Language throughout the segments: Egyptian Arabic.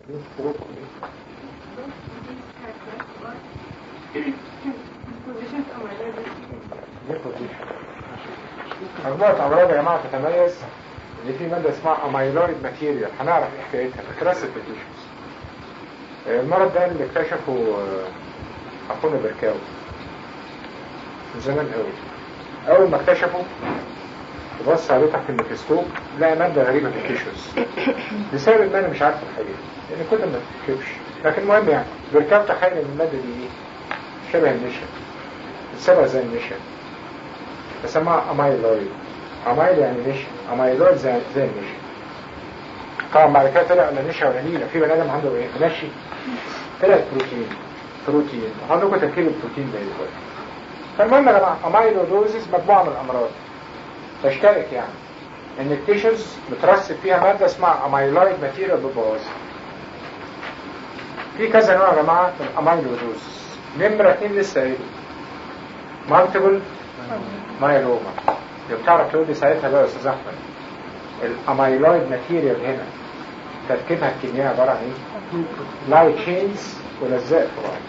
مجموعة أمراض يا جماعة تتميز إن في مادة اسمها أمايلويد ماتيريال هنعرف إيه حكايتها بترسب التيشوز المرض ده اللي اكتشفه آه، أخونا بركاوي من زمان قوي أول ما اكتشفوا بص عليه تحت الميكروسكوب لقى مادة غريبة في التيشوز لسبب ما أنا مش عارف الحقيقة لأن كنت ما تكتشفش لكن المهم يعني بركاوي تخيل إن المادة دي إيه شبه النشا بتسبق زي النشا بسموها أمايلويد أمايل يعني نشا أمايلويد زي, زي النشا طبعا بعد كده طلع لا نشا ولا نيلة في بني آدم عنده إيه نشي طلعت بروتين بروتين عندكم تركيب البروتين ده دلوقتي فالمهم يا جماعة أمايلودوزيس مجموعة من الأمراض تشترك يعني ان التيشوز مترسب فيها مادة اسمها امايلويد ماتيريال ببوظ في كذا نوع يا جماعة من الامايلودوز نمرة اتنين لسه قايل مالتيبل مايلوما اللي بتعرف تقول لي ساعتها بقى يا استاذ احمد الامايلويد ماتيريال هنا تركيبها الكيميائي عبارة عن ايه؟ لايت تشينز ولزاق في بعض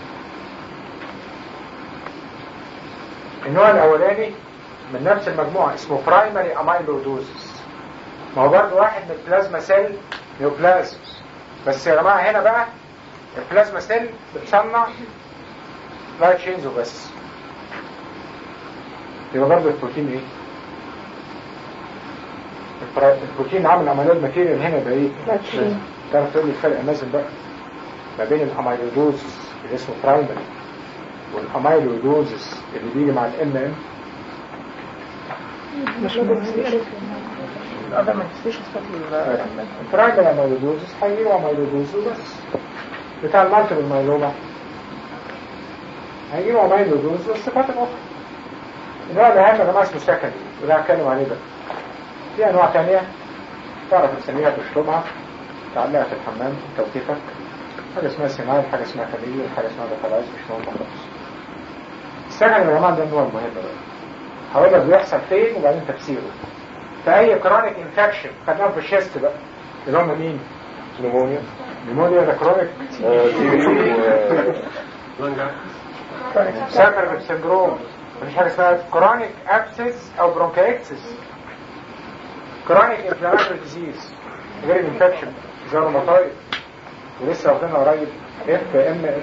النوع الاولاني من نفس المجموعة اسمه برايمري امايلودوزس ما هو برضه واحد من البلازما سيل نيوبلازم بس يا جماعة هنا بقى البلازما سيل بتصنع لايت تشينز وبس يبقى برضه البروتين ايه؟ البرا- البروتين عامل اميلود ماتيريال هنا ده ايه؟ لايت تشين. تعرف تقول لي الفرق نازل بقى ما بين الاميلودوزس اللي اسمه برايمري والاميلودوزس اللي بيجي مع الام ام مش مهم الأدم ما تستيش أصلا البرايمري اميلودوزس هيجيبوا اميلودوز وبس بتاع المالتيبل مايلوما هيجيبوا اميلودوز والصفات الاخرى النوع الاهم يا جماعه اسمه سكندري وده هتكلم عليه بقى في انواع ثانيه تعرف تسميها تشربها تعلقها في الحمام توقيفك حاجه اسمها سينايل حاجه اسمها خليه حاجه اسمها دخلايز مش مهم خالص السكندري يا جماعه ده النوع المهم بقى هقول لك بيحصل فين وبعدين تفسيره في اي كرونيك انفكشن خدناهم في الشيست بقى اللي هم مين؟ نمونيا نيمونيا ده كرونيك ساكربت سندروم مفيش حاجه اسمها كرونيك ابسس او برونكايتسس كرونيك انفلاماتوري ديزيز غير الانفكشن زي الروماتويد ولسه واخدينها قريب اف ام اف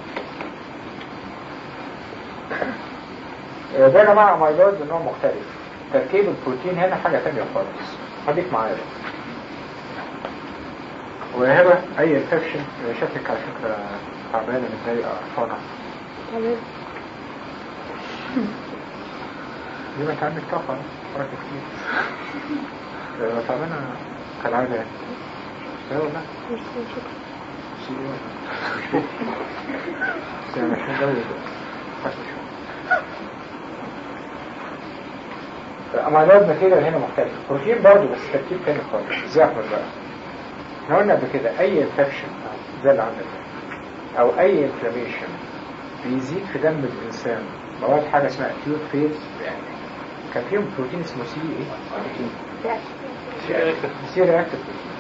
ده يا جماعه اميلويد من نوع مختلف تركيب البروتين هنا حاجه ثانيه خالص خليك معايا بقى وهبه اي انفكشن شكلك على فكره تعبانه متضايقه قرفانه دي ما انت عندك طاقه وراك كتير لو تعبانه كالعاده يعني لا والله شيء بس يعني مش متضايق خاصة شوية اميلويد ماتيريال هنا مختلف بروتين برضه بس تركيب تاني خالص ازاي احمد بقى احنا قلنا قبل كده اي انفكشن زي اللي عندك ده، او اي انفلاميشن بيزيد في دم الانسان مواد حاجه اسمها اكيوت فيز يعني كان فيهم بروتين اسمه سي ايه؟ بروتين سي رياكتيف بروتين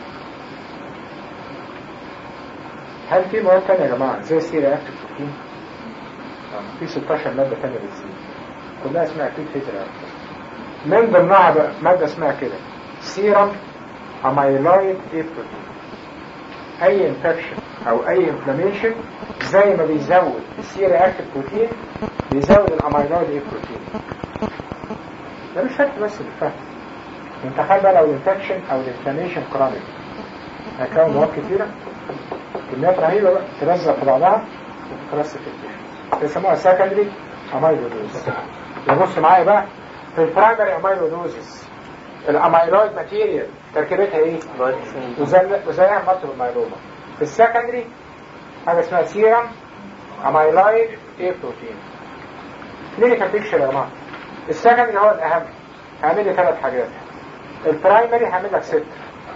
هل في مواد تانية يا جماعة زي السي رياكتيف بروتين؟ آه، في 16 مادة تانية بتزيد كلها اسمها اكيوت فيز رياكتيف من ضمنها بقى مادة اسمها كده سيرم اميلويد اي بروتين اي انفكشن او اي انفلاميشن زي ما بيزود السي رياكتيف بروتين بيزود الاميلويد اي بروتين ده مش شرط بس بالفهم انت تخيل بقى لو الانفكشن او الانفلاميشن كرونيك هيكون مواد كتيرة كميات رهيبة بقى تلزق في بعضها وتترسب في الجسم بيسموها سكندري اميلودوز يبص معايا بقى في البرايمري اميلودوزس الاميلويد ماتيريال تركيبتها ايه؟ وزي- وزيها مالتيبل مايلوما في السكندري حاجه اسمها سيرم اميلويد اي بروتين كلينيكال بيكتشر يا جماعه السكندري هو الاهم هعمل لي ثلاث حاجات البرايمري هعمل لك ست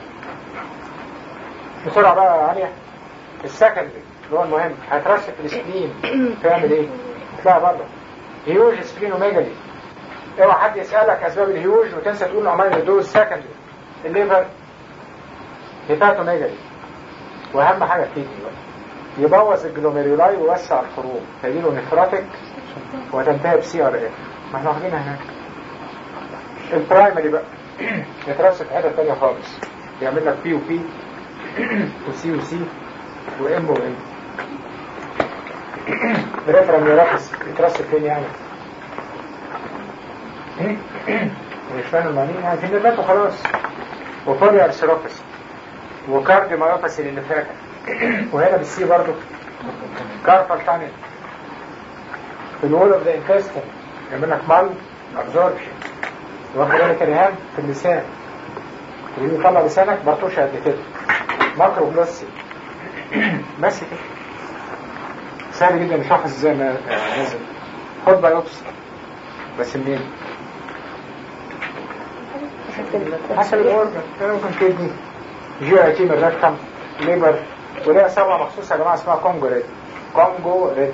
بسرعه بقى يا عليا السكندري اللي هو المهم هترسب في السكرين تعمل ايه؟ تطلع بره هيوج سبلينوميجالي اوعى حد يسألك اسباب الهيوج وتنسى تقول له عمال دوز سكندري الليفر هيباتوميجالي واهم حاجه الكدني بقى يبوظ الجلوميرولاي ويوسع الخروج فيجيله نفراتيك وتنتهي بسي ار اف ما احنا واخدينها هناك البرايمري بقى يترسب في حته ثانيه خالص يعمل لك بي وبي وسي وسي وام وام ريفرم يرقص يترسب فين يعني مش فاهم المعنيين يعني في النبات وخلاص وفولي ارسيروباسي وكاردي مايوباسي اللي فاتت وهنا بالسي برضو كارفال تاني في الوول اوف ذا انتستين يعمل لك مال ابزوربشن واخد بالك يا ريهام في اللسان تيجي يطلع لسانك برطوشه قد كده ماكرو جلوسي بس كده سهل جدا نشخص ازاي ما نازل خد بايوبسي بس منين؟ حسب الاورجن ممكن كدني جي اي تي من الرقم ليبر وليها صبغه مخصوصه يا جماعه اسمها كونجو ريد كونجو ريد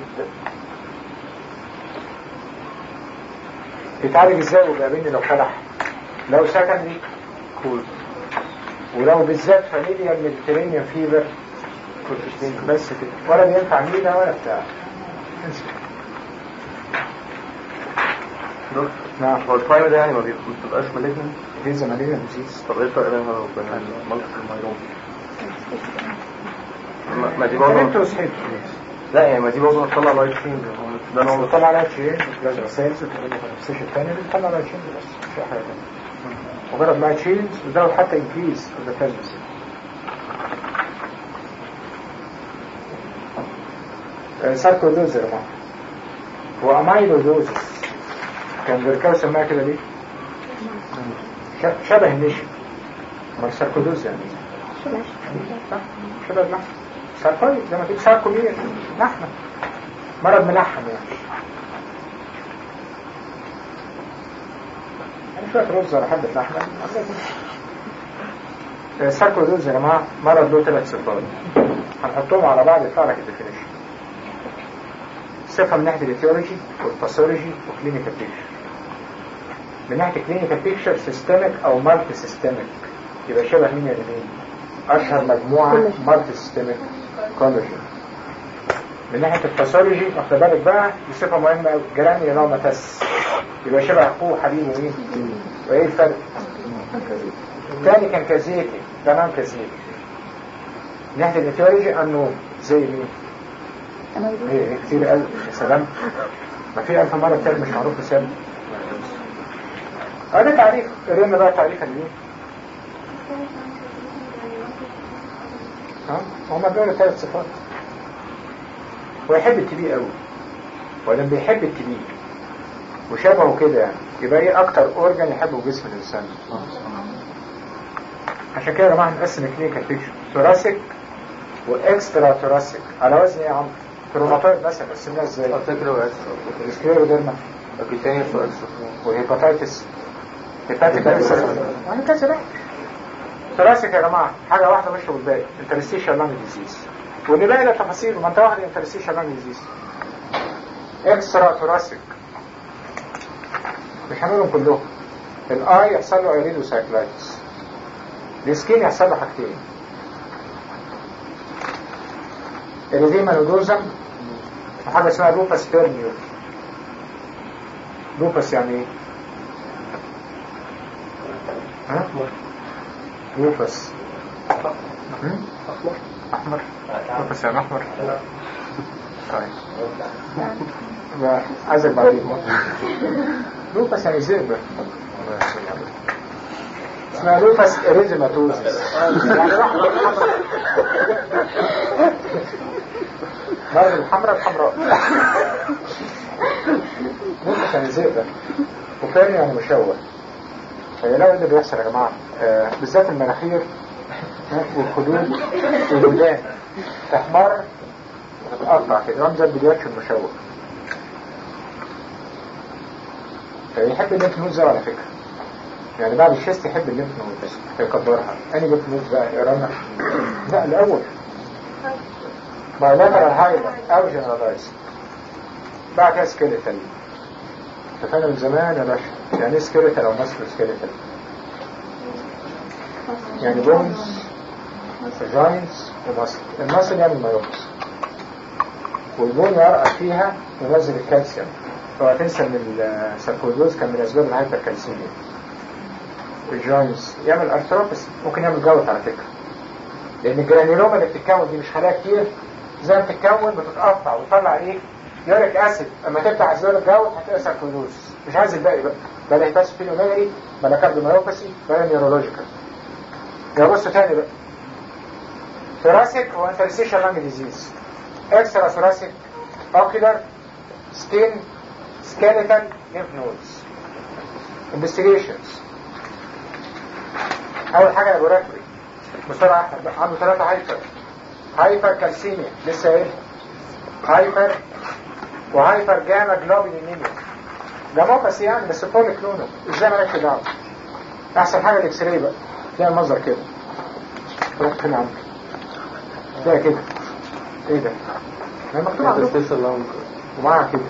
يتعالج ازاي وبيقابلني لو فتح لو سكندري كول ولو بالذات فاميليا ميديترينيان فيبر بس كده ولا بينفع مينا ولا بتاع دكتور نعم هو الفايل ده يعني ما بيبقى- ما بتبقاش مالجنت دي زمالية ديزيز طب ايه الفرق بينها وبين المالتيبل مايلوم؟ ما- ما دي برضه انتوا صحيت لا يعني ما دي برضه هتطلع لايت سين ده نوع بتطلع عليها تشين بلازما سيلز وتقول لك السيشن الثاني بتطلع عليها تشين بس مش أي حاجه ثانيه مجرد ما تشينز وزود حتى انكريز في البلازما ساركودوز يا جماعه وامايلودوزس كان بيركاو سماها كده ليه؟ ش- شبه النشا امال ساركودوز يعني إيه؟ صح شبه اللحم ساركويد زي ما تقول ساركومية لحمة مرض ملحم يعني يعني شوية رز ولا حبة لحمة آه، ساركودوز يا جماعة مرض له ثلاث صفات هنحطهم على بعض يطلع لك الديفينيشن صفة من ناحية الاتيولوجي والباثولوجي وكلينيكال بيكشر من ناحية الكلينيكال بيكشر سيستميك أو مالتي سيستميك يبقى شبه مين يا جميل أشهر مجموعة مالتي سيستميك كولاجين من ناحية الباثولوجي واخد بالك بقى دي صفة مهمة أوي جراني نوماتس يبقى شبه أخوه حبيبه مين وإيه الفرق؟ الثاني كان كازيتي ده نون كازيتي من ناحية الاتيولوجي أنون زي مين؟ هي هي كتير قوي يا سلام ما في ألف مرة كتير مش معروف بسبب اه ده تعريف قرينا بقى تعريفا ليه ها هما دول ثلاث صفات ويحب التبي قوي ولما بيحب التبي وشبهه كده يعني يبقى ايه اكتر اورجان يحبه جسم الانسان عشان كده يا جماعه نقسم الكلينيكال بيكشر ثوراسيك واكسترا ثوراسيك على وزن ايه يا عم كروماتويد مثلا قسمناها ازاي فكرة وقت السكليروديرما اوكي تاني سؤال وهيباتيتس هيباتيك ألسر يعني كذا بقى ثوراسيك يا جماعه حاجه واحده مش والباقي انترستيشال لانج ديزيز واللي باقي ده تفاصيل ما انت واخد انترستيشال لانج ديزيز اكسترا ثوراسيك مش هنقولهم كلهم الاي يحصل له ايريدو سايكلايتس السكين يحصل له حاجتين اريديما نودوزم وحاجه اسمها لوباس بيرنيو لوباس يعني ايه؟ ها؟ لوباس هم؟ احمر لوباس يعني احمر طيب بقى عايزك بعدين لوباس يعني زئبة اسمها لوباس اريزيماتوزيس يعني الاحمر الحمراء مرض الحمراء الحمراء لوباس يعني زئبة وفاري يعني مشوه فيلاقوا ايه اللي بيحصل يا جماعة آه بالذات المناخير ها، والخدود والودان تحمر وتتقطع كده رمز البلياتش المشوه فيحب الليمف نود زي على فكرة يعني بعد الشيست يحب الليمف نود بس فيكبرها اني ليمف نود بقى يرمح لا الاول بايلاترال هايلر او جنرالايز بعد كده سكيلتال اتفقنا من زمان يا باشا يعني ايه سكيلتال او ماسكو سكيلتال يعني بونز جوينتس ومصل المصل يعمل مايوبس والبون يرقى فيها ينزل الكالسيوم فهو تنسى ان الساركويدوز كان من اسباب الهايبركالسيميا الجوينتس يعمل ارثروبس ممكن يعمل جوت على فكره لان الجرانيلوما اللي بتتكون دي مش خلايا كتير زي ما بتتكون بتتقطع وتطلع ايه يوريك اسيد اما تفتح اسباب الجوت هتلاقي ساركويدوز مش عايز الباقي بقى بلا هيباسوفينوميجري بلا كارديوميوباثي بلا نيورولوجيكال يا بص تاني بقى ثوراسيك وانترستيشال لانج ديزيز اكسترا ثوراسيك اوكيولار سكين سكيليتال ليمف نودز انفستيجيشنز اول حاجه لابوراتوري بسرعه احمد بقى عنده ثلاثه هايبر هايبر كالسيميا لسه ايه هايبر وهايبر جاما جلوبينيميا جاموباثي يعني بس بولي كلونو ازاي مالكش دعوه احسن حاجه الاكس راي بقى تلاقي المنظر كده تروح فين عندك تلاقي كده ايه ده؟ ما هي مكتوب عندكم ومعاها كده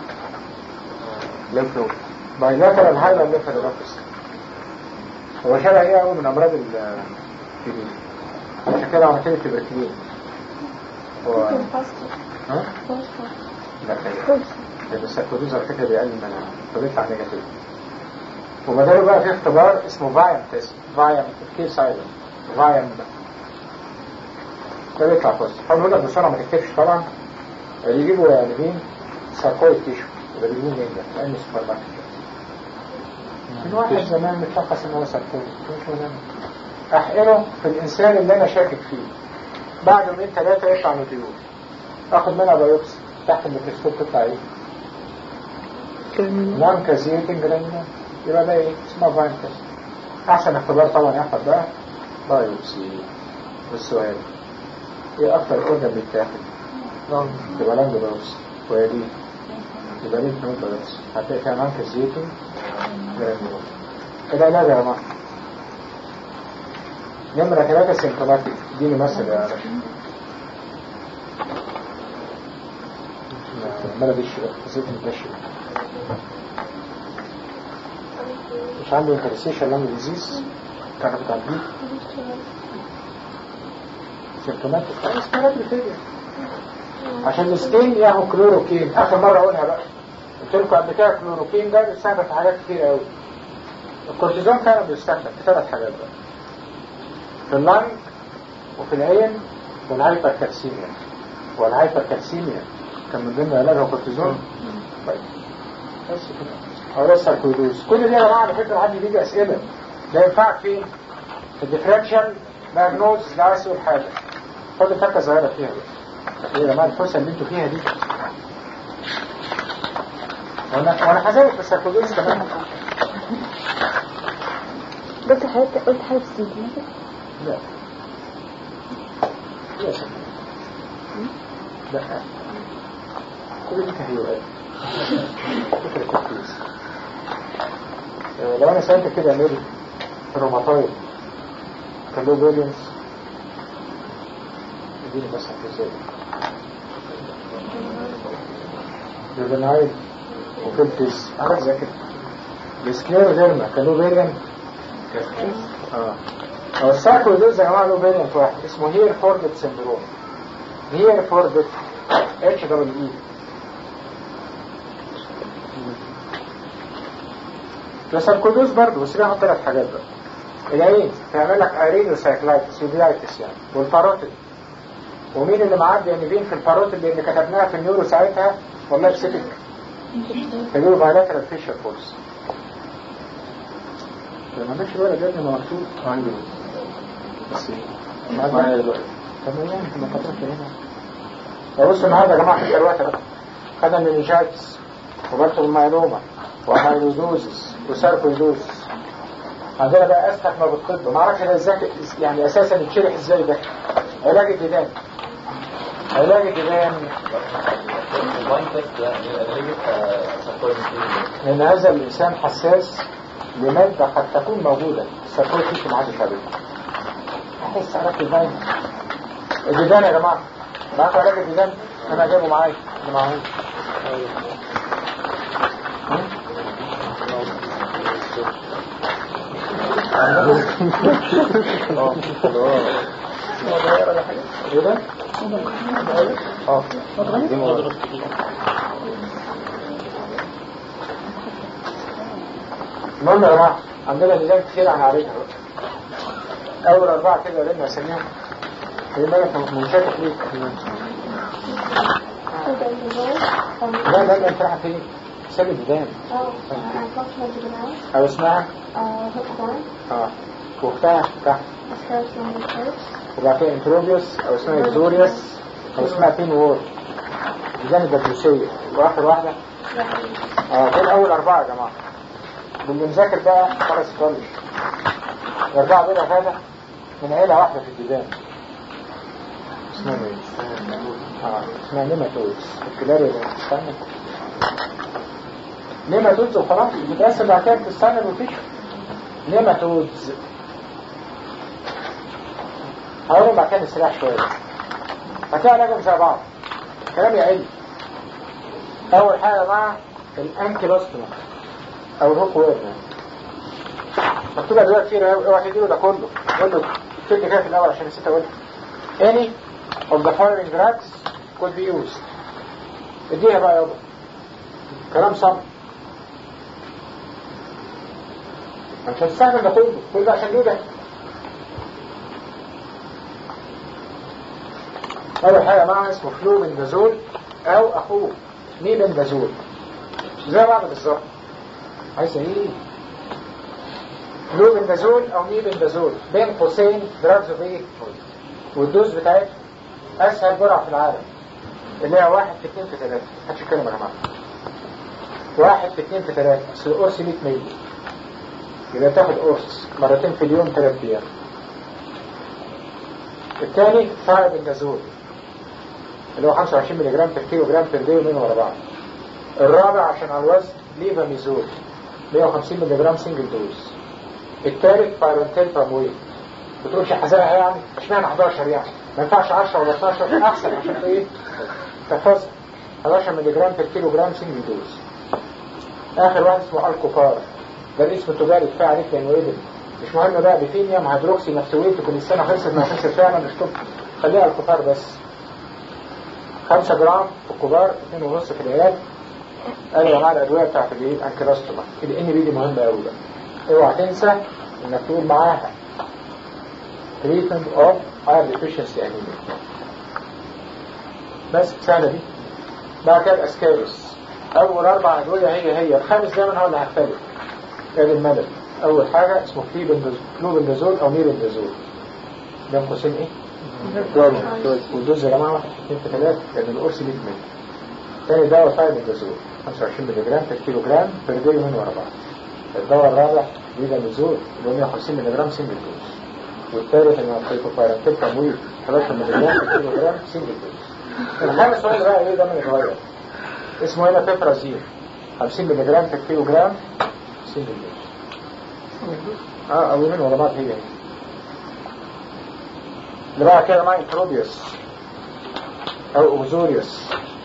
ليمف نود بايلاترال هايلر ليفرابس هو شبه ايه قوي من امراض الكبير عشان كده عملت لي تبركلين هو ها؟ لا خير لان الساركويدوز على فكره بيقلل منها فبيطلع نيجاتيف وبداله بقى في اختبار اسمه فايم تيست فايم كير سايلنت فايم ده بيطلع بوزيتيف هقول لك بسرعه ما تكتبش طبعا اللي يجيبوا يعني مين ساركويد تيشو يبقى بيجيبوه منين ده؟ لان سوبر ماركت من واحد زمان متشخص ان هو ساركويد مش مهم احقنه في الانسان اللي انا شاكك فيه بعد يومين ثلاثه يطلع نوتيول اخد منها بايوبسي تحت الميكروسكوب تطلع ايه؟ نون كازيتنج جرانيولا يبقى ده ايه؟ اسمها فاين تيست احسن اختبار طبعا يا احمد بقى بايوبسي والسؤال ايه اكتر اورجن بيتاخد؟ تبقى لانج بايوبسي وهي دي يبقى لينك نود بايوبسي هتلاقي فيها نون كازيتنج جرانيولا كده علاج يا جماعه نمرة ثلاثة سيمتوماتيك اديني مثل يا رشا عمالة دي الشباب حسيت ان ده الشباب مش عنده انترسيشن لانج ديزيز كان بتاع دي سيمتوماتيك خلاص كلام فيلير عشان السكين ياخد كلوروكين اخر مرة اقولها بقى قلت لكم قبل كده الكلوروكين ده بيستخدم في حاجات كتير قوي الكورتيزون كان بيستخدم في ثلاث حاجات بقى في اللنج وفي العين والهايبر كالسيميا والهايبر كالسيميا كان من ضمن علاجها كورتيزون طيب بس كده او لسه الكويدوز كل دي يا جماعه على فكره حد بيجي اسئله ده ينفعك فين؟ في الديفرنشال دايجنوز ده عايز تقول حاجه خد فكه صغيره فيها بقى ايه يا جماعه الفرصه اللي انتوا فيها دي وانا وانا هزود في السيركوزيس كمان بس حضرتك قلت حاجة سيمتوماتيك لا يا شيخ لا كل دي تهيؤات فكرة تركيز آه، لو انا سألت كده ميري روماتايد كالو بيلينز اديني بس ازاي جوفنايل وفلتس حاجات زي كده السكليروزيرما كالو بيلين اه هو الساركويدوز يا جماعه له فيريانت واحد اسمه هير فوردت سندروم هير فوردت اتش دبل اي الساركويدوز برضه بس بياخد ثلاث حاجات بقى العين تعمل لك اريدوسايكلايتس يوديايتس يعني والباروتيد ومين اللي معدي يعني فين في الباروتيد اللي كتبناها في النيورو ساعتها والله بسيتك تجيبه بايلاترال فيشر فورس ما عندكش ولا جد ما مكتوب عندي بس معايا دلوقتي طب ما يعني ما كتبت هنا بصوا النهارده يا جماعه في الوقت ده خدنا المينيجايتس وبرتو المايلوما وهايلوزوزس وساركويدوزس عندنا بقى اسخف ما بالطب ما اعرفش ده ازاي يعني اساسا يتشرح ازاي ده علاج الديدان علاج الديدان لان هذا الانسان حساس لمادة قد تكون موجودة الساركويد فيش معاه تشابه احس عرفت ازاي الديدان يا جماعة معاك علاج الديدان انا جايبه معايا اللي معايا هو اتغير ولا حاجة ايه ده؟ اه هو اتغير المهم يا جماعه عندنا لجان كتير عن عارفها بقى اول اربعه كده لما اسميهم في بالك منشكك ليك لا لا لا انت رايحه فين؟ سامي الدان او اسمها اه واختها تحت وبعد كده انتروبيوس او اسمها اكزوريوس او اسمها بين وور ديزاين الدبلوسية واخر واحدة اه دول اول اربعة يا جماعة واللي مذاكر بقى خلاص يطلش الاربعة دول هذا من عيلة واحدة في الديزاين اسمها ايه؟ اه اسمها نيماتودز الكلاريا اللي بتستنى نيماتودز وخلاص بتقسم بعد كده بتستنى وتشوف نيماتودز هقول بعد كده نستريح شوية هتلاقي علاجهم زي بعض كلام يعلم أول حاجة مع الأنكيلوستوما أو الهوك ويرن مكتوبة دلوقتي كتير أوي اوعى تديله ده كله قول له اكتب كده في الأول عشان نسيت أقولها any of the following drugs could be used اديها بقى يابا كلام صعب مش هتستعمل ده كله كل ده عشان ده أول حاجة معها اسمه فلوبندازول أو أخوه ميبندازول زي بعض بالظبط عايز ايه؟ فلوبندازول أو ميبندازول بين قوسين دراجز اوف ايه؟ والدوز بتاعتها أسهل جرعة في العالم اللي هي واحد في اتنين في تلاتة محدش يتكلم يا جماعة واحد في اتنين في تلاتة أصل القرص 100 مللي يبقى تاخد قرص مرتين في اليوم ثلاث أيام الثاني فايبندازول اللي هو 25 ملي جرام في كيلو جرام بير داي ومين ورا بعض الرابع عشان على الوزن ليفاميزول 150 ملي جرام سنجل دوز الثالث بايرونتين بامويل بتقولش حزاها يعني اشمعنى 11 يعني ما ينفعش 10 ولا 12 احسن عشان ايه تحفظ 11 ملي جرام في كيلو جرام سنجل دوز اخر واحد اسمه الكوفار ده الاسم التجاري كفايه عليك لانه ابن مش مهم بقى بيفينيوم هيدروكسي نفسويت كل السنه خلصت ما خلصت فعلا مش طب خليها الكفار بس 5 جرام في الكبار 2 ونص في العيال قال يا جماعه الادويه بتاعت الايه الانكراستوما الان بي دي مهمه قوي بقى اوعى تنسى انك تقول معاها treatment of iron deficiency anemia بس سهله دي بعد كده الاسكاريس اول اربع ادويه هي هي الخامس دايما هو اللي هيختلف كان المدد اول حاجه اسمه فلوبندازول او ميرندازول بين قوسين ايه؟ والدوز يا جماعه واحد في اثنين في ثلاثه لان القرص 100 مللي تاني دواء فايبندازول 25 مللي جرام في كيلو جرام بير داي من ورا بعض الدواء الرابع فيداميزول اللي هو 150 مللي جرام سنجل دوز والثالث اللي هو فايتوفايرانتين تمويل 11 مللي جرام في كيلو جرام سنجل دوز الخامس واحد بقى ايه ده من يتغير اسمه هنا بيبرازين 50 مللي جرام في كيلو جرام سنجل دوز اه او من ورا بعض هي هي اللي بقى كده معي انتروبيوس او اوزوريوس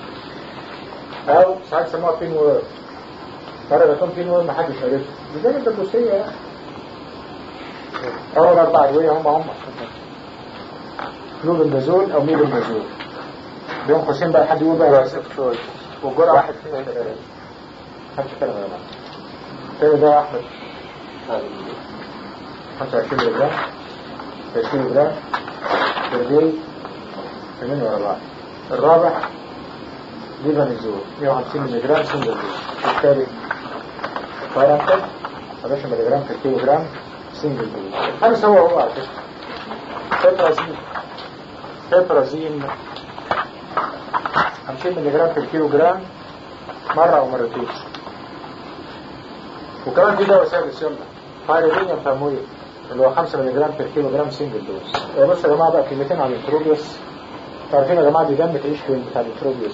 او ساعات يسموها بين وورد مرة بتكون بين وورد محدش عرفها دي زي الدبوسية يعني اول اربع ادوية هم هم فلوبندازول او ميبندازول بين قوسين بقى حد يقول بقى والجرعة واحد فينا محدش يتكلم يا جماعة التاني ده احمد 25 ملي جرام 20 جرام بردين اثنين ورا بعض الرابع ليفانيزول 150 ملي جرام سنجل دوز الثالث فايرانتل 11 ملي جرام في كيلو جرام سنجل دوز الخامس هو هو على فكره بيبرازين بيبرازين 50 ملي جرام في الكيلو جرام مرة أو مرتين وكمان في دواء سادس يلا فايرودينيوم تمويل اللي هو 5 ملي جرام في كيلو جرام سنجل دوز بص يا جماعه بقى كلمتين عن التروبيوس عارفين يا جماعه دي جنب تعيش فين بتاع التروبيوس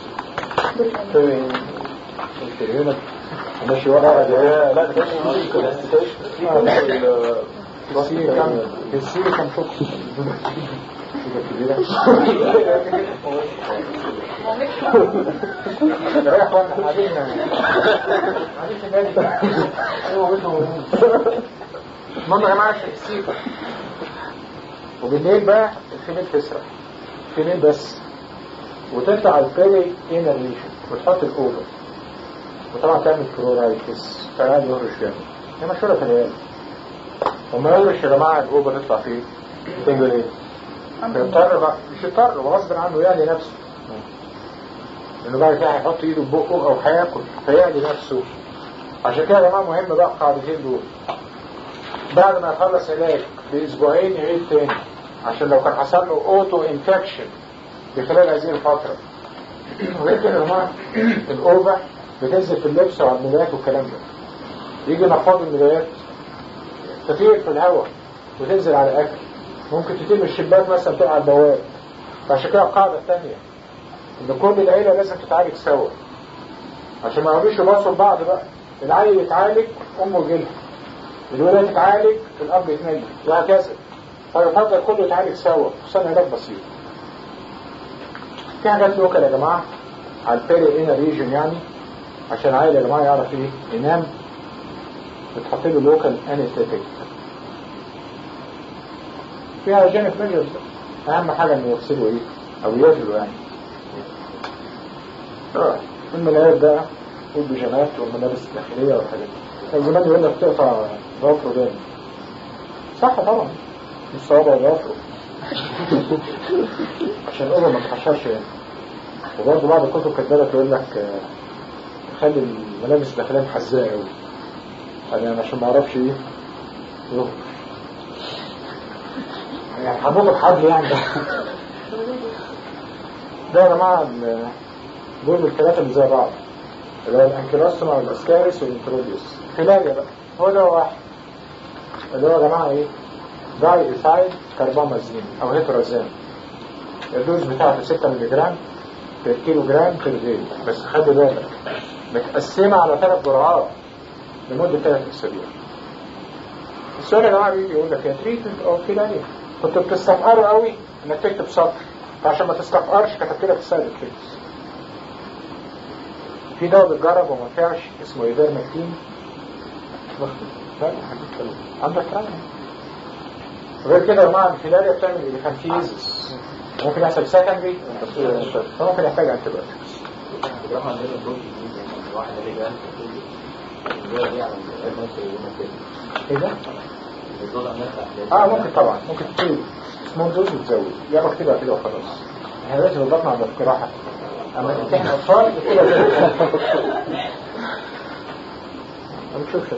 فين هنا ماشي ورا لا لا ده السيري كان فوق رايح وانا قاعدين قاعدين في النادي ايوه وانتوا المهم يا جماعه السيكا وبالليل بقى الفيميل تسرق فيميل بس وتطلع البيري انر ريجن وتحط الاوفر وطبعا تعمل كلورايتس فقاعد يهرش جامد هي مشهوره في العيال وما يهرش يا جماعه الاوفر يطلع فيه تنجل ايه؟ يضطر بقى مش يضطر هو غصب عنه يعلي نفسه لانه بعد كده هيحط ايده في بقه او هياكل فيعلي نفسه عشان كده يا جماعه مهم بقى القاعدتين دول بعد ما يخلص علاج باسبوعين يعيد تاني عشان لو كان حصل له اوتو انفكشن في خلال هذه الفتره وغير كده يا جماعه الاوفا بتنزل في اللبس وعلى الملايات والكلام ده يجي نفاض الملايات تطير في الهواء وتنزل على الاكل ممكن تطير من الشباك مثلا تقع على البواب فعشان كده القاعده الثانيه ان كل العيله لازم تتعالج سوا عشان ما يقعدوش يباصوا لبعض بقى العيل يتعالج امه يجيلها الولاد تتعالج الاب يتنجم وهكذا فيفضل كله يتعالج سوا خصوصا علاج بسيط في حاجات لوكال يا جماعه على البيري انا ريجن يعني عشان العيل يا جماعه يعرف ايه ينام بتحط له لوكال انستيتيك فيها جانب ميجرز اهم حاجه انه يغسلوا ايه او يغسلوا يعني الملايات بقى والبيجامات والملابس الداخليه والحاجات دي كان زمان يقول لك تقطع ضفره جامد صح طبعا مش صوابع ضفره عشان الأوضة ما تحشرش يعني وبرضه بعض الكتب كاتبه لك يقول لك آه، خلي الملابس الداخليه محزقه قوي يعني عشان ما اعرفش ايه يهرش يعني حبوب الحبل يعني ده يا جماعه ال- دول الثلاثه اللي زي بعض اللي هو الانكيلوستوما والاسكاريس والانتروديوس خلايا بقى هو ده واحد اللي هو يا جماعه ايه داي ايثايل كربامازين او هيترازين الدوز بتاعته 6 مللي جرام في كيلو جرام في الليل بس خلي بالك متقسمه على ثلاث جرعات لمده ثلاث اسابيع السؤال يا جماعه بيجي يقول لك يا تريتمنت او فيلانيا كنت بتستفقروا قوي انك تكتب سطر فعشان ما تستفقرش كتبت لك السايد افكتس في دواء بتجرب وما نفعش اسمه ايفيرمكتين عندك كلام غير كده يا جماعه الفيلاريا بتعمل اليفانتيزس ممكن يحصل سكندري ممكن يحتاج انتبيوتكس الجراحة عندنا الدور واحد اللي جاي الدور دي على ايه ده؟ الدور عندنا اه ممكن طبعا ممكن تشيل سمول دوز وتزود يا كده كده وخلاص احنا دلوقتي بالضبط عند الجراحه اما تمتحن اطفال كده كده ما بتشوفش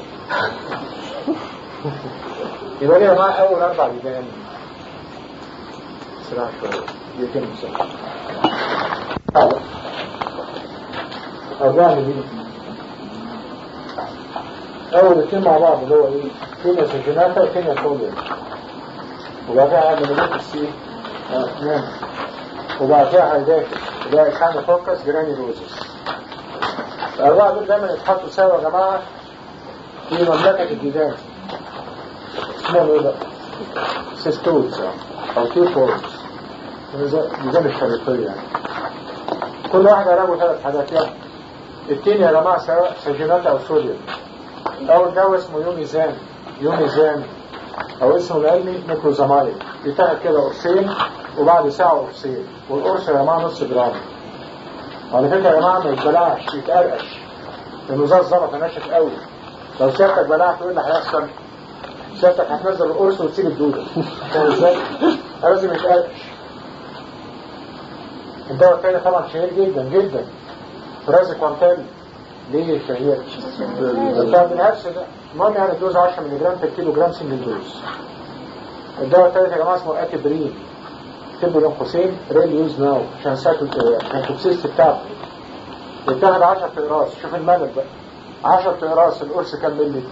يبقى ليه يا جماعه اول اربع لجان سرعه شويه يتم بسرعه اربعه لجان اول اثنين مع بعض اللي هو ايه فينا سجناتا وفينا فوليا وبعدها عمل السي نعم وبعدها هيداكس اللي هو كان فوكس جراني روزس الأربعة دول دايما يتحطوا سوا يا جماعة في مملكة الديدان اسمهم ايه بقى؟ سيستولز أو تي فورمز ميزان الشريطية يعني كل واحد له ثلاث حاجات يعني التين يا جماعة سواء سجينات أو صوديوم أول دواء اسمه يوميزان يوميزان أو اسمه العلمي ميكروزامايد بيتاخد كده قرصين وبعد ساعة قرصين والقرص يا جماعة نص جرام وعلى فكرة يا جماعة ما يتبلعش يتقرقش لأنه زي الزلطة ناشف قوي لو سيادتك بلعت ايه اللي هيحصل؟ سيادتك هتنزل القرص وتسيب الدودة فاهم ازاي؟ لازم يتقرقش الدواء التاني طبعا شهير جدا جدا فرازي كوانتال ليه شهير؟ بتاع بالهرس ده المهم يعني الدوز 10 مللي جرام في الكيلو جرام سنجل دوز الدواء التالت يا جماعه اسمه اتبرين اكتبوا بين قوسين ريل يوز ناو عشان ساعته التوكسيست بتاعته بيتاخد 10 اقراص شوف المدد بقى 10 اقراص القرص كام مللي؟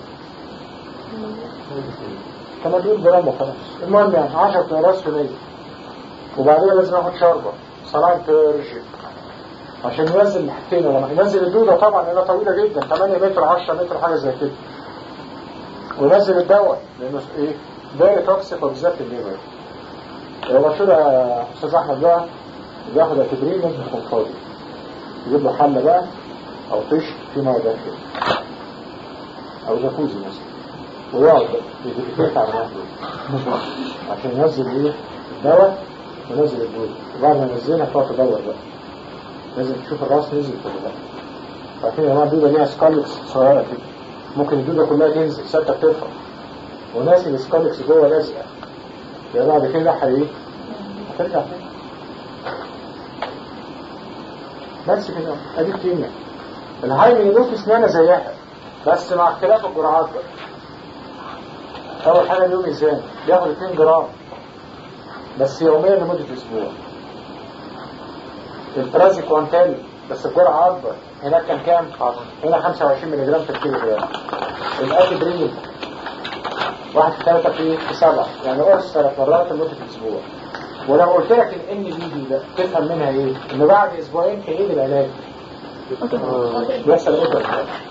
80 جرام وخلاص المهم يعني 10 اقراص في 100 وبعدين لازم اخد شربة صلاة بيرجي عشان ينزل الحاجتين لما ينزل الدودة طبعا لانها طويلة جدا 8 متر 10 متر حاجة زي كده وينزل الدواء لانه ايه فيري توكسيك وبالذات الليفر لو مشهور يا استاذ احمد بقى بياخد اتبرين لازم يكون فاضي يجيب له حله بقى او طش في ميه دافيه او جاكوزي مثلا ويقعد بقى يديكتيت على نفسه عشان ينزل ايه الدواء ونزل الدود وبعد ما ينزلها تقعد تدور بقى لازم تشوف الراس نزل كده بقى عارفين يا جماعه الدوده ليها سكالكس صغيره كده ممكن الدوده كلها تنزل ستة بترفع وناس السكالكس جوه لازقه يا بعد كده هي هترجع تاني بس كده ادي الكيمياء الهاي ميلوك اسنانه زيها بس مع اختلاف الجرعات بقى اول حاجه اليوم ميزان بياخد 2 جرام بس يوميا لمده اسبوع البرازي كوانتالي بس الجرعه اكبر هناك كان كام؟ هنا 25 ملي جرام في الكيلو جرام الاتبرين واحد في ثلاثة في في سبعة يعني قرص ثلاث مرات لمدة أسبوع ولو قلت لك الان بي دي ده تفهم منها ايه؟ ان بعد اسبوعين تعيد العلاج بيحصل ايه ده؟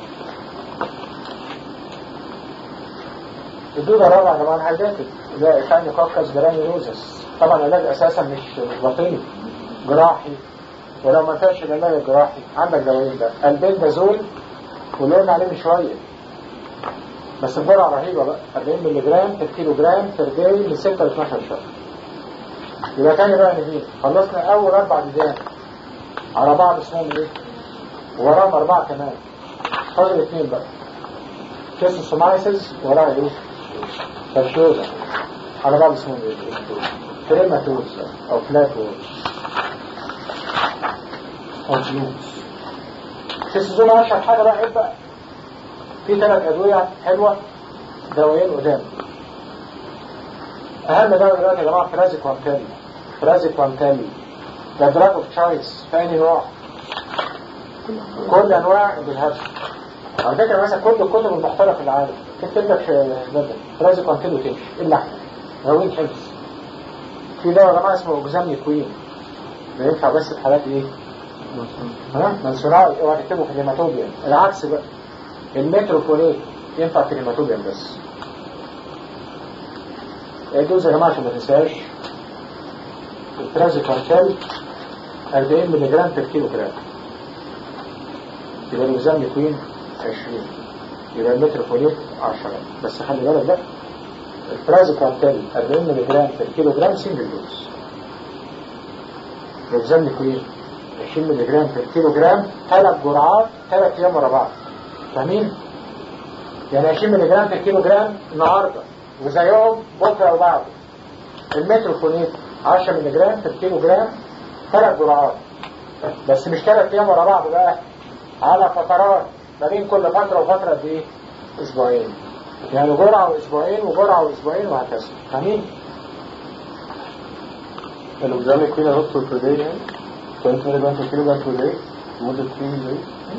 الدودة الرابعة طبعا هيداتد ده ثاني كوكس جرانيولوزس طبعا العلاج اساسا مش مش باطني جراحي ولو ما فيهاش العلاج الجراحي عندك دوايين ده البندازول ولقينا عليه من شويه بس الجرعه رهيبه بقى 40 مللي جرام في كيلو جرام في داي من 6 ل 12 شهر يبقى تاني بقى نجيب خلصنا اول اربع ديدان على بعض اسمهم ايه وراهم اربعه كمان فاضل اثنين بقى كيسوسومايسيس وراها ايه فرشوزة على بعض اسمهم ايه كريماتوز او فلاتوز او فلوس كيسوسوما اشهر حاجه بقى عيب بقى في ثلاث ادويه حلوه دوايين قدام اهم دواء دلوقتي يا جماعه فرازي كوانتالي فرازي كوانتالي ده دراج اوف تشايس في اي نوع كل انواع الهرش على فكره مثلا كل الكتب المحترفه في العالم تكتب لك بدل فرازي كوانتالي وتمشي الا احنا دواوين حفظ في دواء يا جماعه اسمه اوكزامي كوين ده ينفع بس في حالات ايه؟ ها؟ منسونال اوعى تكتبه في الهيماتوبيا العكس بقى المتروفوليت ينفع في الهيماتوبيا بس الدوز يا جماعه عشان ما تنساش الترازي كارتال 40 ملي جرام في الكيلو جرام يبقى الميزان يكون 20 يبقى المتروفوليت 10 بس خلي بالك بقى الترازي كارتال 40 ملي جرام في الكيلو جرام سنجل دوز الميزان يكون 20 ملي جرام في الكيلو جرام ثلاث جرعات ثلاث ايام ورا بعض فاهمين؟ يعني 20 ملي جرام في الكيلو جرام النهارده وزيهم بكره وبعده المتروفونيت 10 ملي جرام في الكيلو جرام ثلاث جرعات بس مش ثلاث ايام ورا بعض بقى على فترات ما بين كل فتره وفتره قد ايه؟ اسبوعين يعني جرعه واسبوعين وجرعه واسبوعين وهكذا فاهمين؟ الأوزامي كوين يا دكتور في داي يعني 20 ملي جرام في كيلو جرام في داي لمدة 3 داي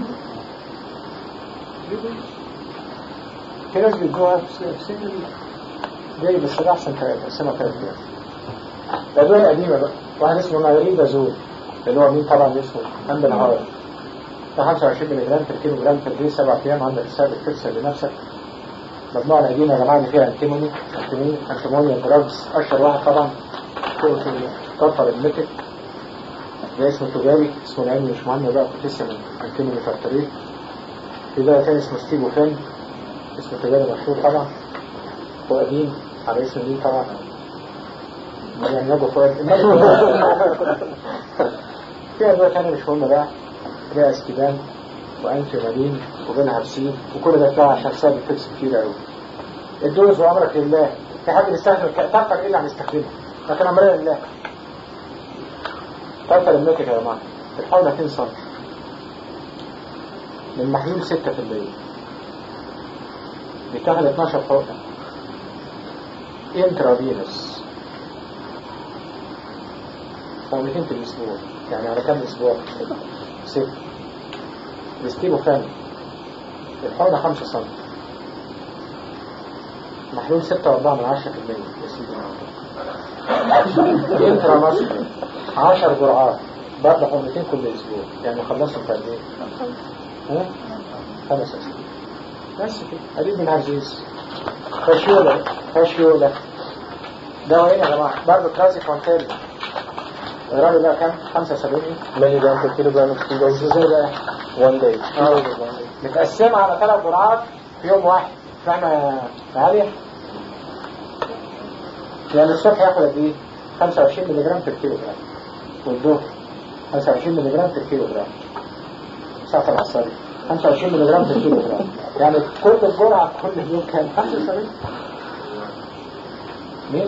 في ناس بيدوها في سنجل جاي بس ده احسن تقسمها ثلاث ايام الادويه القديمه بقى واحد اسمه مايريدازول اللي هو مين طبعا اسمه عند الهواء ده 25 ملي جرام في الكيلو جرام في الدي سبع ايام عندك حساب الفكسر لنفسك مجموعه القديمه يا جماعه اللي فيها انتيموني انتيموني انتيمونيا دراجز اشهر واحد طبعا كفر الميتك ده اسمه تجاري اسمه العلمي مش مهم بقى كنت لسه من انتيموني فاكتوريه في ده تاني اسمه ستيفو فين اسمه تجاري مشهور طبعا هو قديم على اسم مين طبعا يعني نجو فؤاد في أدوية تانية مش مهمة بقى رئة اسكيبان وأنتي مارين وبينها بسين وكل ده بتاع عشان سبب الفكس كتير قوي الدوز وأمرك لله في حد بيستخدم تفكر ايه اللي هنستخدمه لكن أمرنا لله تفكر الملكة يا جماعة الحوض 200 سم من محلول 6% بتاخد 12 حقنة انترافينوس مرتين في الاسبوع يعني على كم اسبوع ست الستيبو فاني الحقنة 5 سم محلول 6 و4 من 10 في المية انترا مصر 10 جرعات برضه حقنتين كل اسبوع يعني خلصهم في قد ايه؟ ها؟ خمس اسابيع بس كده قريب من عزيز فاشيولا فاشيولا ده وين يا جماعه برضه كلاسي كونتيل الراجل ده كام 75 ملي جرام في كيلو جرام في كيلو ازاي بقى 1 داي متقسمه على ثلاث جرعات في يوم واحد فاحنا عالية يعني الصبح ياخد قد ايه 25 ملي جرام في الكيلو جرام والظهر 25 ملي جرام في الكيلو جرام ساعة العصاري 25 ملي جرام في الكيلو جرام يعني كل الجرعة كل يوم كام 75 مين؟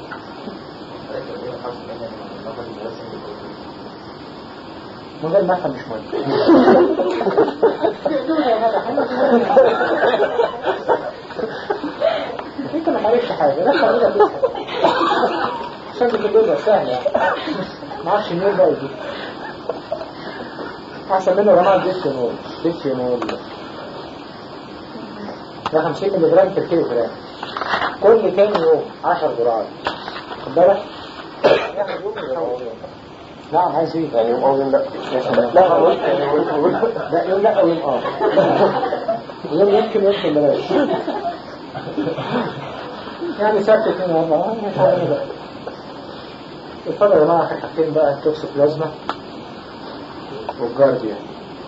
من غير ما افهم مش مهم انت ما عرفتش حاجه ده خلينا تسال عشان الدنيا سهله يعني ما اعرفش مين بقى دي احسن منه يا جماعه ديسيونول ديسيونول ده 50 ملي جرام في الكيلو جرام كل تاني يوم 10 جرعات خد بالك يعني يوم يساوي يوم. نعم عايز ايه؟ يعني يوم أول يوم لا لا أقول لا يوم لا ويوم اه يوم يمكن يمكن بلاش يعني سبت اثنين واربعة مش عارف بقى اتفضل يا جماعة اخر حاجتين بقى التوكسوبلازما والجارديان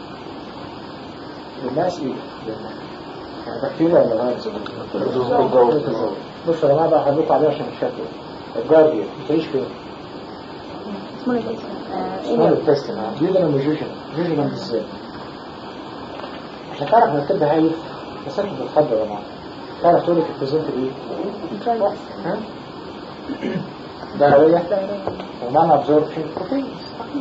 الناس ايه؟ يعني بكتيريا ولا فيروس؟ بصوا يا جماعة بقى هقول عليه عشان مش فاكر الجارديان بتعيش فين؟ اسمه ايه بس؟ اسمها التستن جوجنا وجوجنا جوجنا بالذات عشان تعرف نكتبها هايف بس انت بتفضل يا جماعه تعرف تقول لك البريزنت ايه؟ ها؟ دهوية ومعنى ابزوربشن بروتينز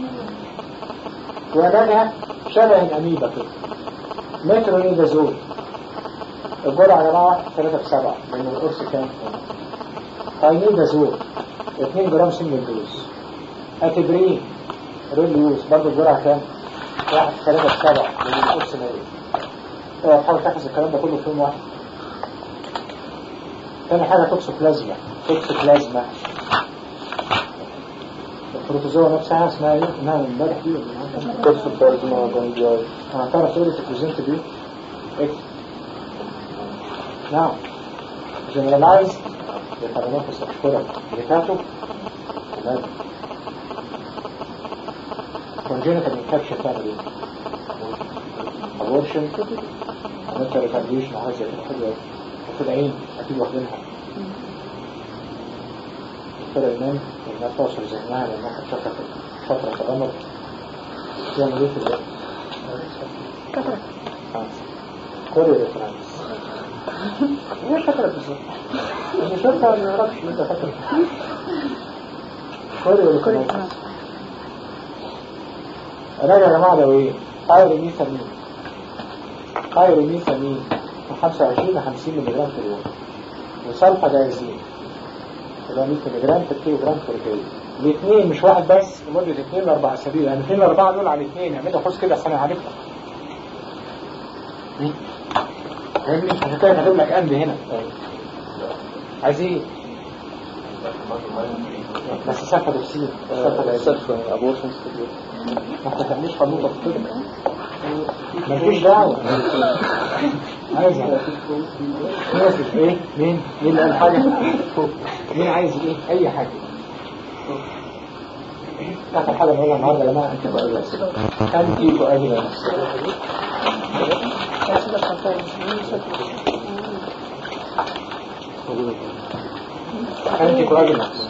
وعلاجها شبه الاميبا كده مترونيدازول الجرعة يا جماعة 3 في 7 لأن القرص كام؟ تاينيدازول 2 جرام سم الدوز اتبرين ريل يوز برضه الجرعة كام؟ واحد في ثلاثة في سبعة من القرص نايم اوعى تحاول تحفظ الكلام ده كله في يوم واحد تاني حاجة توكسوبلازما توكسوبلازما البروتوزوا نفسها اسمها ايه؟ انها امبارح دي ولا النهارده؟ توكسوبلازما جونجياي انا هتعرف تقول لي البريزنت دي اكس نعم جنرالايز لترنفس اشكرك ريكاتو تمام congenital infection تعمل ايه؟ abortion عملت retardation وحاجة زي كده حلوة وفي العين أكيد واخدينها كده ينام إنها توصل ذهنها لأنها كانت فترة فترة تغمض تعمل ايه في الوقت؟ كوريو ريفرنس ايه فترة بالظبط؟ مش انت ما نعرفش انت فترة كوريو ريفرنس راجع يا جماعة لو ايه بايروميثامين بايروميثامين من 25 ل 50 ملي جرام في اليوم وسلفا دايزين اللي هو 100 ملي جرام في الكيلو جرام في الكيلو الاثنين مش واحد بس لمدة اثنين لاربع اسابيع يعني اثنين لاربعة دول على الاثنين اعملها خش كده عشان اعرفها فاهمني عشان كده هجيب لك قلب هنا عايز ايه؟ بس سلفا دوكسين سلفا دايزين سلفا أبورشن ستيبيوت ما تخليش خلوطة في كده مالكيش دعوة عايز ناس ايه مين مين اللي قال حاجة مين عايز ايه اي حاجة اخر حاجة نقولها النهاردة يا جماعة انت بقى بس انتي كواجولانس انتي كواجولانس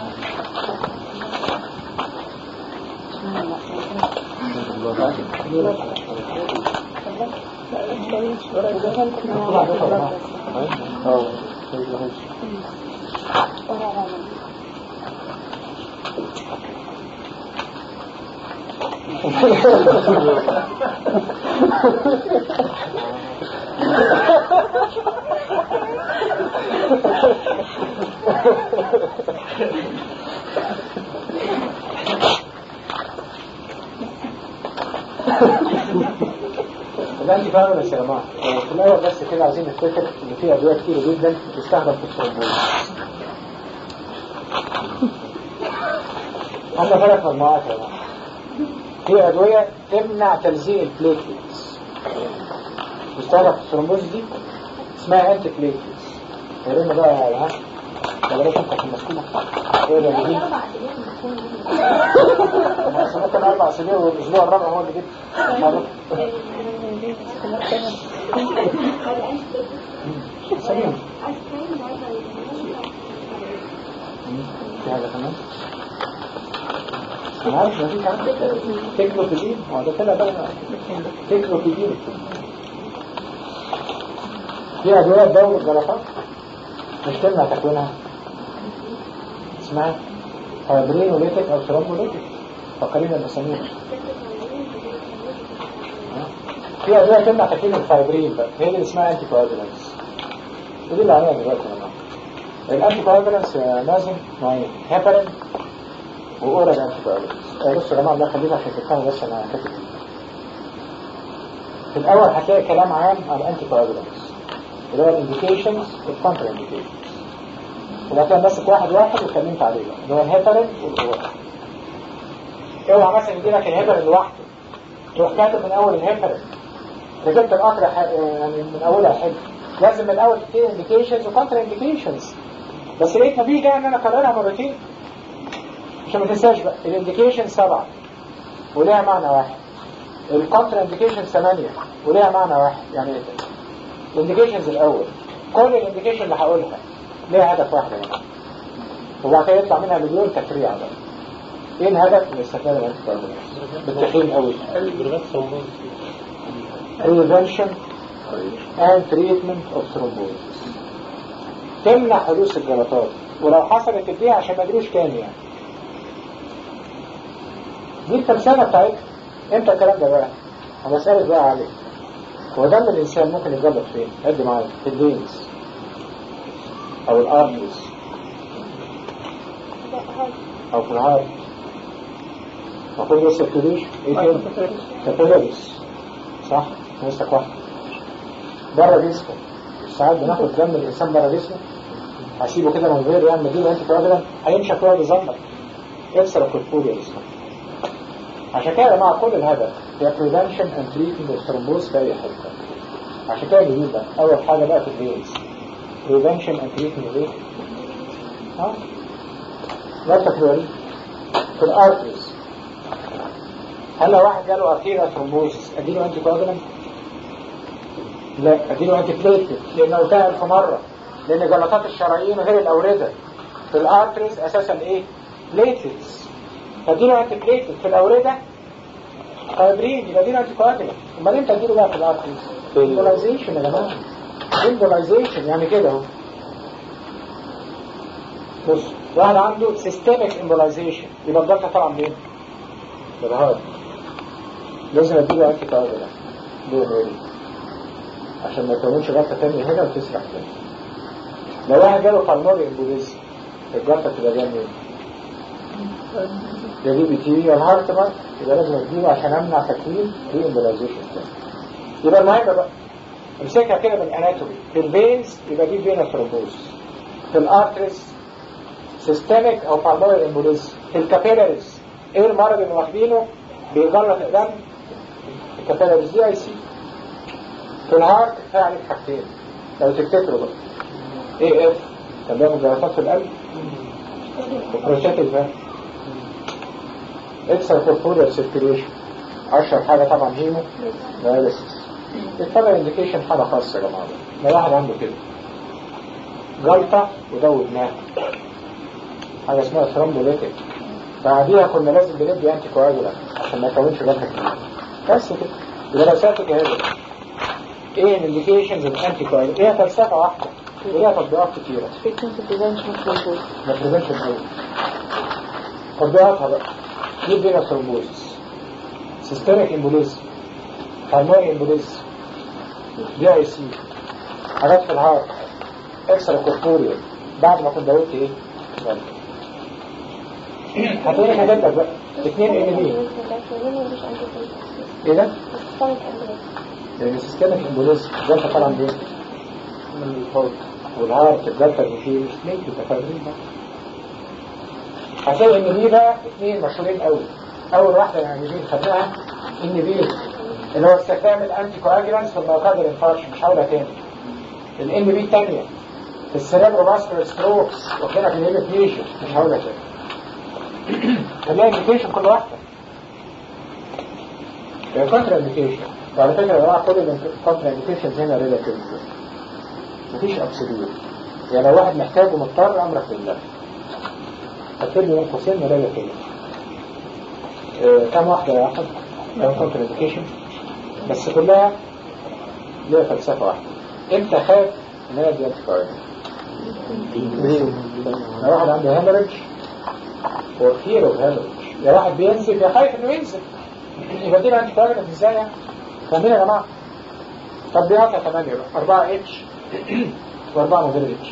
اه ده انت فاهم بس يا جماعه في الاول بس كده عايزين نفتكر ان في ادويه كتير جدا بتستخدم في الثرومبوز هم ثلاث مجموعات يا جماعه في ادويه تمنع تلزيق البليتلتس تستخدم في الثرومبوز دي اسمها انتي بليتلتس قولنا بقى يا جماعه ده بلاش انت في المسكونة ايه اللي جديد بس ممكن اربع سنين والاسبوع الرابع هو اللي جبت سليم في حاجة كمان انا عارف مفيش حاجة تكلوفيدين هو ده طلع بقى تكلوفيدين في أدوية تدور الجلطات مش تمنع تكوينها اسمها فايبرين وليتك أو ترومبوليتك فقرين الأسامير في أدوية تمنع تكوين الفايبرين بقى هي اللي اسمها أنتي كواجولانس ودي اللي عليها دلوقتي يا جماعة الأنتي كواجولانس يا مازن نوعين هيبرين وأورال أنتي كواجولانس بصوا يا جماعة الله يخليكم عشان تفهموا بس أنا كاتب إيه. في الأول هتلاقي كلام عام عن الأنتي كواجولانس اللي هو الانديكيشنز والكونتر انديكيشنز وبعد كده ماسك واحد واحد واتكلمت عليه بقى اللي هو الهيبرين والاورال اوعى مثلا يجي لك الهيبرين لوحده تروح كاتب من اول الهيبرين ركبت القطر ح- يعني من اولها حلو لازم من الاول تبتدي انديكيشنز وكونتر انديكيشنز بس لقيت نتيجه ان انا اكررها مرتين عشان ما تنساش بقى الانديكيشن سبعه وليها معنى واحد الكونتر انديكيشن ثمانيه وليها معنى واحد يعني ايه الانديكيشنز الاول كل الانديكيشن اللي هقولها ليها هدف واحد يا جماعه وبعد كده يطلع منها مليون تفريع بقى ايه الهدف من استخدام الانتي بالتخيل قوي prevention and treatment of thrombosis تمنع حدوث الجلطات ولو حصلت تديها عشان ما ادروش كام يعني دي التمثيلة بتاعتها امتى الكلام ده بقى؟ انا اسألك بقى عليه هو دم الانسان ممكن يتجلط فين؟ قد معايا في الفينز او الارتريز او في الهارت المفروض لسه الكليش ايه تاني؟ كابيلاريز صح؟ لسه واحد بره جسمه ساعات بناخد دم الانسان بره جسمه هسيبه كده من غير يعني مدينه انت كوادرا هيمشي كويس يظبط يكسر الكوربوريا جسمه عشان كده يا جماعه كل الهدف هي prevention and treatment of thrombosis في اي حته عشان كده بيقول بقى اول حاجه بقى في الفينز prevention and treatment of ايه؟ ها؟ نفسك توريه في الارتريز هل لو واحد جاله ارتيريا ثرومبوسيس اديله انتي كوادرنت؟ لا اديله انتي بليتلت لانه قلتها الف مره لان جلطات الشرايين غير الاورده في الارتريز اساسا ايه؟ بليتلتس فاديله انتي بليتلت في الاورده فايبرين يبقى اديله انتي كوادرنت امال امتى اديله بقى في الارتريز؟ امبولايزيشن يا جماعه امبولايزيشن يعني كده اهو بص واحد عنده سيستميك امبولايزيشن يبقى الجلطه طالعه منين؟ من الهارت لازم اديله انتي كوادرنت ليه ليه؟ عشان ما يكونش جلطه تانية هنا وتسرح تاني لو واحد جاله بالموري امبوليزم الجلطه تبقى جايه منين؟ يا دي بي تي يا الهارت بقى يبقى لازم اديله عشان امنع تكوين دي امبولايزيشن تاني يبقى المهم بقى امسكها كده من الاناتومي في الفينز يبقى دي فينا ثرومبوز في الارتريز سيستميك او بالموري امبوليزم في الكابيلاريز ايه المرض اللي واخدينه بيجلط الدم الكابيلاريز دي اي سي في الهارت كفايه عليك حاجتين لو تفتكروا بقى ايه اف كان بيعمل جلطات في القلب وبروستات الفم اكسر كوربوريال سيركيليشن اشهر حاجه طبعا هيمو داياليسيس الفرق انديكيشن حاجه خاصه يا جماعه لو واحد عنده كده جلطه ودودناها حاجه اسمها ثرومبوليتيك بعديها كنا لازم بندي انتي كواجولانت عشان ما يكونش جلطه كتير بس كده يبقى لو سالتك يا هبه ايه الانديكيشنز الانتي كواجولانت هي فلسفه واحده وليها تطبيقات كتيره frequency prevention of thrombosis ما بريفنشن قوي تطبيقاتها بقى دي فينا ثرومبوزيس سيستميك امبوليزم بالمونري امبوليزم دي اي سي حاجات في الهارت اكسترا كوربوريال بعد ما كنت داوت ايه؟ هتقولي حاجات بقى اثنين ان بي ايه ده؟ لان سيستميك امبوليزم ده طبعا دي من الفوق والهارت الجلطه اللي فيه مش ميت متفاهمين بقى هتلاقي ان دي بقى اثنين مشهورين قوي اول واحده يعني دي خدناها ان بي اللي هو استخدام الانتي كواجولانس في الميوكارديال انفاركشن مش هقولها تاني الان بي الثانيه في السيريبرو ماسكولار ستروكس واخدينها في الهيميبليجيا مش هقول لك كده خليها انديكيشن كل واحده الكونترا انديكيشن وعلى فكره يا جماعه كل الكونترا انديكيشنز هنا ريلاتيف مفيش ابسوليوت يعني لو واحد محتاج ومضطر امرك لله اكتب لي بين قوسين ريلاتيف كم واحده يا احمد؟ كم كونترا انديكيشن بس كلها ليها فلسفه واحده امتى خاف ان هي ديانتيفايد لو واحد عنده هيمرج وفير اوف هيمرج يا واحد بينزف يا خايف انه ينزف يبقى دي انت فاهم ازاي يعني فاهمين يا جماعه طب دي قطع 8 بقى 4 اتش و4 من غير اتش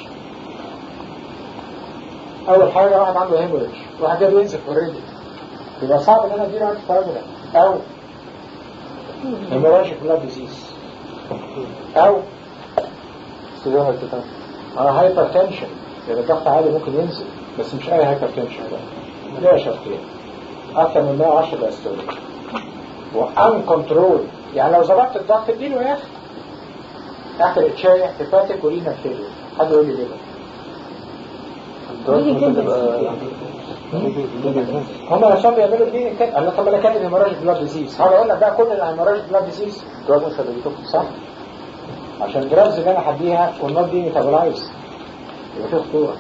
اول حاجه واحد عنده هيموريج واحد ده بينزف اوريدي يبقى صعب ان انا اديله انت فاهم او هيموراجيك بلاد ديزيز او سيزون التتان اه هايبر تنشن يعني الضغط عالي ممكن ينزل بس مش اي هايبر تنشن بقى ليها شرطين اكثر من 110 باستولي وان كنترول يعني لو ظبطت الضغط اديله يا اخي تحت الاتشاية هيباتيك ورينا فيلير حد يقول لي ليه بقى الدراسة ممكن تبقى هم نفسهم بيعملوا دي كده قال لك طب انا كاتب هيموراجيك بلاد ديزيز هقعد اقول لك بقى كل الهيموراجيك بلاد ديزيز الدراسة مش هتبقى صح عشان الدراجز اللي انا هديها والنوت دي ميتابولايز يبقى فيه خطوره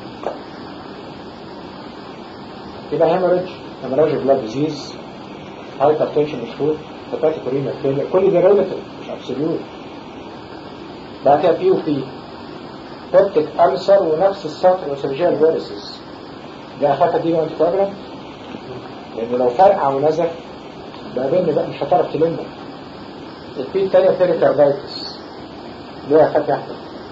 يبقى هيموريدج هيموراجيك بلاد ديزيز هايبر تنشن مشهور هيباتيك رينال فيلير كل ده ريلاتيف مش ابسوليوت بعد كده بي وبي بيبتيك ألسر ونفس السطر وسيرجيال فيرسز ده أخاف أديله أنت بروجرام لأنه لو فرقع ونزف بقى بيني بقى مش هتعرف تلمه البي التانية بيريكاردايتس ليه أخاف يحصل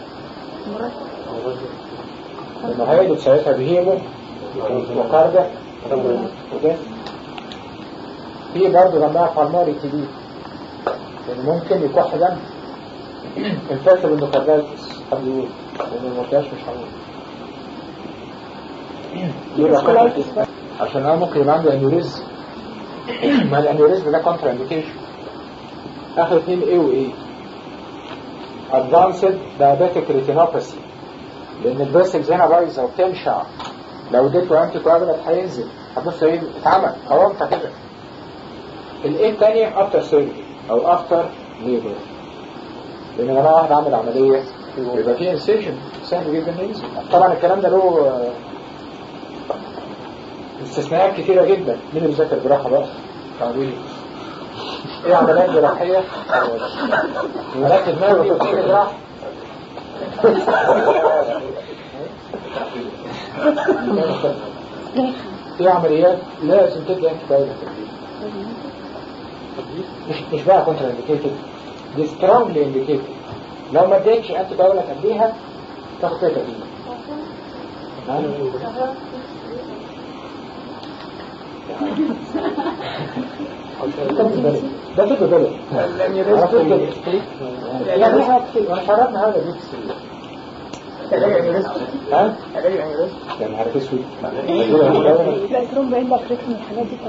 لما هيدو ساعتها بهيمو وكاردة وده في برضه جنبها بالماري تي دي لأن ممكن يكح دم الفاكر انه كاردايتس حد يقول لأنه ما قلتهاش مش هقول يبقى خلاص. عشان هو ممكن يبقى عنده انيوريزم ما الانيوريزم ده كونترا انديكيشن اخر اثنين ايه وايه ادفانسد diabetic retinopathy لان الفيسلز هنا بايظه وبتنشع لو اديته انتي كواجولانت هينزل هتبص ايه اتعمل قوامت كده الايه الثانيه افتر سيرجري او افتر ليبر لان انا واحد عامل عمليه يبقى فيه انسيشن سهل جدا ينزل طبعا الكلام ده له آه، استثناءات كتيره جدا مين اللي ذاكر جراحه بقى؟ تعويل ايه عمليات جراحيه؟ عمليات دماغ وتفكير جراحه في عمليات لازم تدي انت بايلة مش مش بقى كونتر انديكيتد دي سترونجلي انديكيتد لو ما اديتش انت بايلة قبليها تاخد فيها تقديم ده طب بلد يعني احنا كتير وانا شربنا هذا دي كتير ها؟ يا نهار اسود لا تروم بعيد لك ريتم الحاجات دي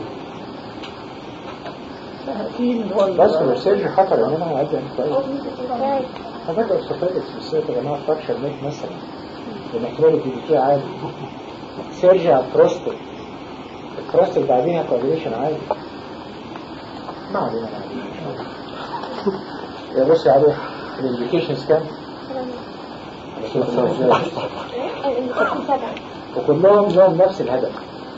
كانت بس هو السيرجي خطر ان انا اعدي كويس فبدا السوفيتكس بالذات يا جماعه فراكشر ميت مثلا الاحتمال يجي فيه عادي سيرجي على البروستات البروستات بعديها كوابيليشن عادي ما علينا ما علينا يا بص يا علي الانديكيشنز كام؟ وكلهم لهم نفس الهدف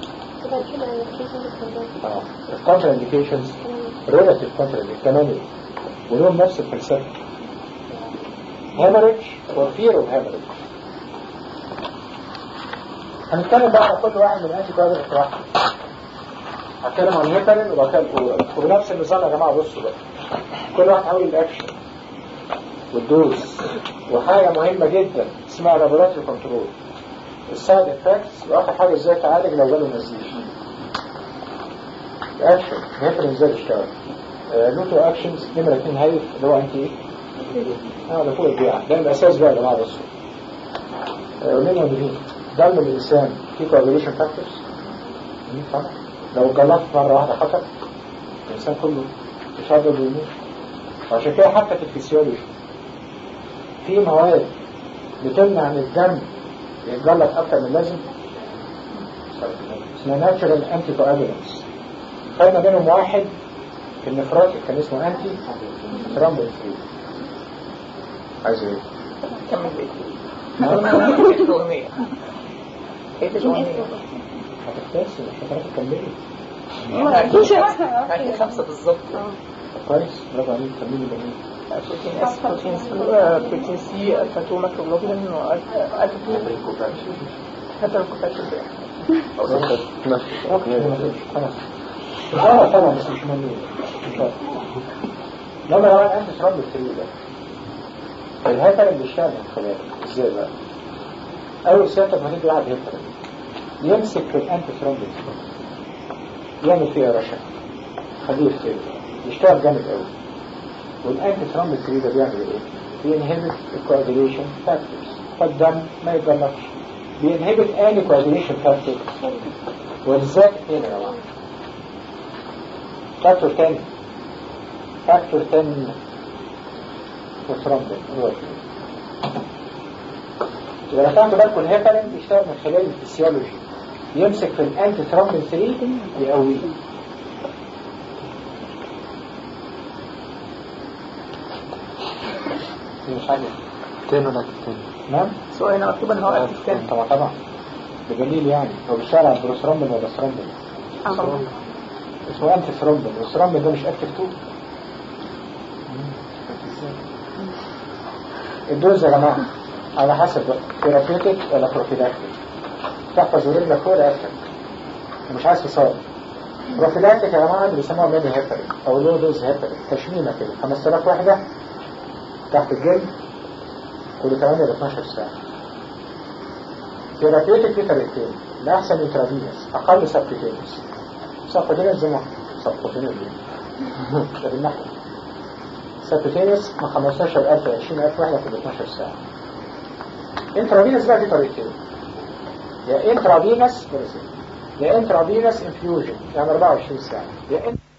اه الكونتر انديكيشنز ريلاتيف كونتر ثمانية ولهم نفس الفلسفة هيمرج وفير اوف هيمرج هنتكلم بقى على كل واحد من الانتي كوادر اطراح هتكلم عن الهيبرين وبكلم وبنفس النظام يا جماعه بصوا بقى كل واحد حاول الاكشن والدوز وحاجه مهمه جدا اسمها لابوراتوري كنترول السايد افكتس واخر حاجه ازاي تعالج لو جاله نزيف اكشن هيفرق ازاي يشتغل لوتو اكشنز نمره اثنين هايف اللي هو انت ايه؟ اه ده فوق البيع ده الاساس بقى يا جماعه بصوا قلنا مين دم الانسان فيه كوابيليشن فاكتورز صح لو جلطت مره واحده خطر الانسان كله يشرب ويموت عشان كده حتى في الفسيولوجي في مواد بتمنع ان الدم يتجلط اكتر من اللازم اسمها ناتشورال انتي كواجولانس خدنا بينهم واحد في النفرات كان اسمه انتي ترامبل فري عايز ايه؟ كمل بقيت الأغنية بقيت الأغنية هتكتسب مش هتعرفي تكملي معاكي خمسة بالظبط كويس برافو عليك كملي جميل بروتين اس بروتين سي آه، بروتين سي الفا 2 ماكروجلوبولين والفا 2 حتى الكوباشن خلاص اه طبعا بس مش ممنوع ان شاء الله لما لو انت تربي الفريق ده الهيكل بيشتغل من خلاله ازاي بقى اول سيادتك ما تيجي واحد هيكل يمسك في الانتي ثرومبين يعمل فيها رشا خليه يفتري يشتغل جامد قوي والانتي ثرومبين 3 ده بيعمل ايه؟ بينهبت الكواجيليشن فاكتورز فالدم ما يتجلطش بينهبت اني كواجيليشن فاكتورز ولذلك هنا يا جماعه فاكتور تاني فاكتور تاني وثرومبين هو يبقى لو تاخدوا بالكم الهيبرين بيشتغل من خلال الفسيولوجي يمسك في الانتي ثرومبين 3 يقويه دي مش حاجه تاني ولا تاني نعم سؤال هنا مكتوب ان هو اكتف تاني طبعا طبعا ده جميل يعني هو بيشتغل على البروثرومبين ولا ثرومبين اسمه انتي ثرومبين والثرومبين ده مش اكتف 2 الدوز يا جماعه على حسب بقى ثيرابيوتيك ولا بروفيلاكتيك تحفظ رجلك فوق رقبتك ومش عايز تصاب بروفيلاكتيك يا جماعه اللي بيسموها ميني هيبرين او لو دوز هيبرين تشميمه كده 5000 واحده تحت الجلد كل 8 ل 12 ساعه ثيرابيوتيك في طريقتين الاحسن انترافينوس اقل سبكوتينوس سبكوتينوس زي ما سبكوتينوس دي ده بالنحو سبكوتينوس من 15000 ل 20000 واحده كل 12 ساعه انترافينوس بقى في طريقتين يا انترافينوس يا انترافينوس انفيوجن يعني 24 ساعه يا انت